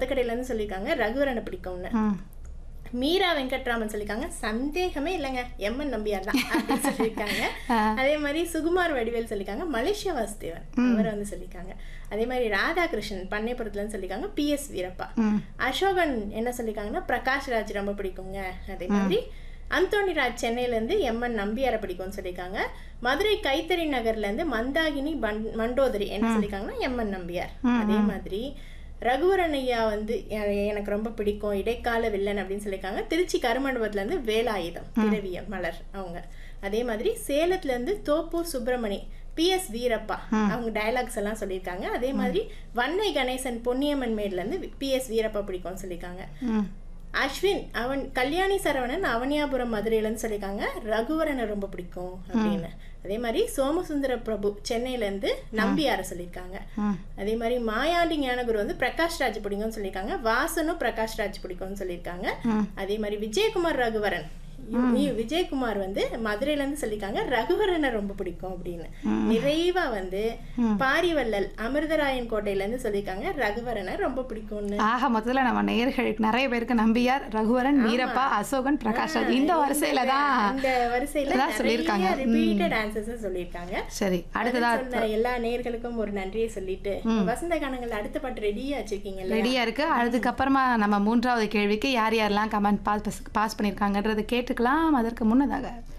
ஒத்தக்கடையில இருந்து சொல்லியிருக்காங்க ரகுவரனை பிடிக்கும்னு ம் மீரா வெங்கட்ராமன் சொல்லியிருக்காங்க சந்தேகமே இல்லைங்க எம்என் நம்பியார் தான் அப்படின்னு சொல்லியிருக்காங்க அதே மாதிரி சுகுமார் வடிவேல் சொல்லியிருக்காங்க மலேசியா வாசுதேவன் அவர் வந்து சொல்லியிருக்காங்க அதே மாதிரி ராதாகிருஷ்ணன் பண்ணைப்புறத்துலன்னு சொல்லியிருக்காங்க பிஎஸ் வீரப்பா ம் அசோகன் என்ன சொல்லியிருக்காங்கன்னா பிரகாஷ் ராஜ் ரொம்ப பிடிக்குங்க அதே மாதிரி அந்தோணி ராஜ் சென்னையிலேருந்து எம்என் நம்பியாரை பிடிக்கும்னு சொல்லியிருக்காங்க மதுரை கைத்தறி நகர்லேருந்து மந்தாகினி பன் மண்டோதரி என்ன சொல்லியிருக்காங்கன்னா எம்என் நம்பியார் அதே மாதிரி ரகுவரன் ஐயா வந்து எ- எனக்கு ரொம்ப பிடிக்கும் இடைக்கால வில்லன் அப்படின்னு சொல்லியிருக்காங்க திருச்சி கருமண்டபத்துலேருந்து வேலாயுதம் திரவிய மலர் அவங்க அதே மாதிரி சேலத்துலேருந்து தோப்பூர் சுப்பிரமணி பிஎஸ் வீரப்பா அவங்க டயலாக்ஸ் எல்லாம் சொல்லியிருக்காங்க அதே மாதிரி வன்னை கணேசன் பொன்னியம்மன் மேட்லேருந்து பிஎஸ் வீரப்பா பிடிக்கும்னு சொல்லியிருக்காங்க ம் அஸ்வின் அவன் கல்யாணி சரவணன் அவனியாபுரம் மதுரையிலன்னு சொல்லியிருக்காங்க ரகுவரனை ரொம்ப பிடிக்கும் அப்படின்னு அதே மாதிரி சோமசுந்தர பிரபு சென்னையிலேருந்து நம்பியார சொல்லியிருக்காங்க ம் அதே மாதிரி மாயாண்டி ஞானகுரு வந்து பிரகாஷ் ராஜ் பிடிக்கும்னு சொல்லியிருக்காங்க வாசனும் பிரகாஷ் ராஜ் பிடிக்கும்னு சொல்லியிருக்காங்க ம். அதே மாதிரி விஜயகுமார் ரகுவரன் இ- விஜயகுமார் வந்து மதுரையில இருந்து சொல்லியிருக்காங்க ரகுவரனை ரொம்ப பிடிக்கும் அப்படின்னு நிறைவா வந்து பாரிவள்ளல் அமிர்தராயன் கோட்டையில இருந்து சொல்லியிருக்காங்க ரகுவரனை ரொம்ப பிடிக்கும்னு ஆக மொத்தத்துல நம்ம நேயர்களுக்கு நிறைய பேருக்கு நம்பியார் ரகுவரன் வீரப்பா அசோகன் பிரகாஷ் ராஜ் இந்த வரிசையில தான் இந்த வரிசையில தான் சொல்லியிருக்காங்க. நிறைய ரிப்பீட்டட் ஆன்சர்ஸ் சொல்லியிருக்காங்க சரி அடுத்ததா சொன்ன எல்லா நேயர்களுக்கும் ஒரு நன்றியை சொல்லிட்டு வசந்த கானங்கள் அடுத்த பாட்டு ரெடியா வச்சிருக்கீங்கல்ல ரெடியா இருக்கு அதுக்கப்புறமா நம்ம மூன்றாவது கேள்விக்கு யார் யாரெல்லாம் கமெண்ட் பாஸ் பாஸ் பண்ணியிருக்காங்கன்றதை கேட்டுக்கலாம் அதற்கு முன்னதாக